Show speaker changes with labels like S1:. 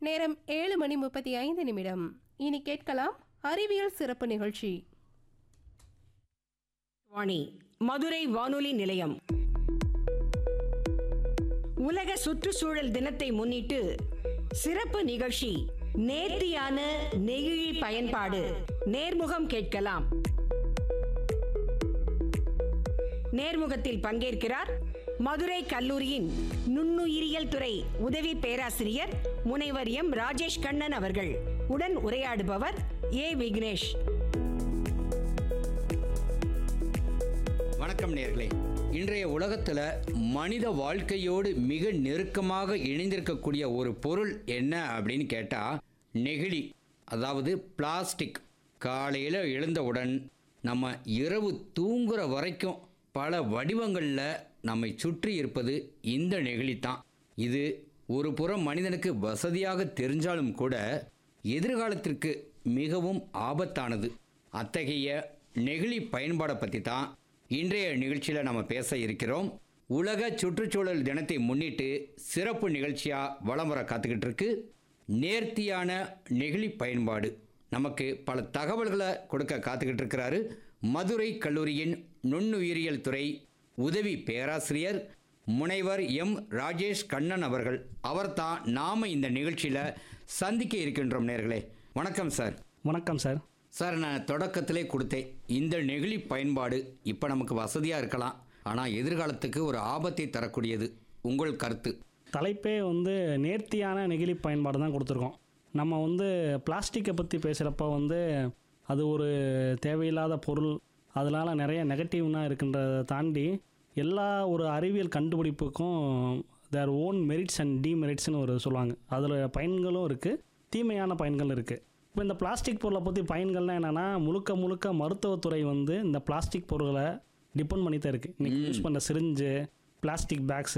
S1: நேரம் ஏழு மணி முப்பத்தி ஐந்து நிமிடம் இனி கேட்கலாம் அறிவியல் சிறப்பு நிகழ்ச்சி
S2: வாணி மதுரை வானொலி நிலையம் உலக சுற்றுச்சூழல் தினத்தை முன்னிட்டு சிறப்பு நிகழ்ச்சி நேர்த்தியான நெகிழி பயன்பாடு நேர்முகம் கேட்கலாம் நேர்முகத்தில் பங்கேற்கிறார் மதுரை கல்லூரியின் நுண்ணுயிரியல் துறை உதவி பேராசிரியர் முனைவர் எம் ராஜேஷ் கண்ணன் அவர்கள் உடன் உரையாடுபவர் ஏ விக்னேஷ்
S3: வணக்கம் நேர்களே இன்றைய உலகத்தில் மனித வாழ்க்கையோடு மிக நெருக்கமாக இணைந்திருக்கக்கூடிய ஒரு பொருள் என்ன அப்படின்னு கேட்டால் நெகிழி அதாவது பிளாஸ்டிக் காலையில் எழுந்தவுடன் நம்ம இரவு தூங்குற வரைக்கும் பல வடிவங்களில் நம்மை சுற்றி இருப்பது இந்த நெகிழி தான் இது ஒரு புறம் மனிதனுக்கு வசதியாக தெரிஞ்சாலும் கூட எதிர்காலத்திற்கு மிகவும் ஆபத்தானது அத்தகைய நெகிழி பயன்பாடை பற்றி தான் இன்றைய நிகழ்ச்சியில் நம்ம பேச இருக்கிறோம் உலக சுற்றுச்சூழல் தினத்தை முன்னிட்டு சிறப்பு நிகழ்ச்சியாக வலம் வர காத்துக்கிட்டு இருக்கு நேர்த்தியான நெகிழி பயன்பாடு நமக்கு பல தகவல்களை கொடுக்க காத்துக்கிட்டு இருக்கிறாரு மதுரை கல்லூரியின் நுண்ணுயிரியல் துறை உதவி பேராசிரியர் முனைவர் எம் ராஜேஷ் கண்ணன் அவர்கள் அவர்தான் நாம இந்த நிகழ்ச்சியில் சந்திக்க இருக்கின்றோம் நேர்களே வணக்கம் சார்
S4: வணக்கம் சார்
S3: சார் நான் தொடக்கத்திலே கொடுத்தேன் இந்த நெகிழி பயன்பாடு இப்போ நமக்கு வசதியாக இருக்கலாம் ஆனால் எதிர்காலத்துக்கு ஒரு ஆபத்தை தரக்கூடியது உங்கள் கருத்து
S4: தலைப்பே வந்து நேர்த்தியான நெகிழி பயன்பாடு தான் கொடுத்துருக்கோம் நம்ம வந்து பிளாஸ்டிக்கை பற்றி பேசுகிறப்ப வந்து அது ஒரு தேவையில்லாத பொருள் அதனால் நிறைய நெகட்டிவ்னா இருக்குன்றதை தாண்டி எல்லா ஒரு அறிவியல் கண்டுபிடிப்புக்கும் தேர் ஓன் மெரிட்ஸ் அண்ட் டிமெரிட்ஸ்னு ஒரு சொல்லுவாங்க அதில் பயன்களும் இருக்குது தீமையான பயன்கள் இருக்குது இப்போ இந்த பிளாஸ்டிக் பொருளை பற்றி பயன்கள்லாம் என்னென்னா முழுக்க முழுக்க மருத்துவத்துறை வந்து இந்த பிளாஸ்டிக் பொருட்களை டிபெண்ட் பண்ணி தான் இருக்குது இன்றைக்கி யூஸ் பண்ண சிரிஞ்சு பிளாஸ்டிக் பேக்ஸ்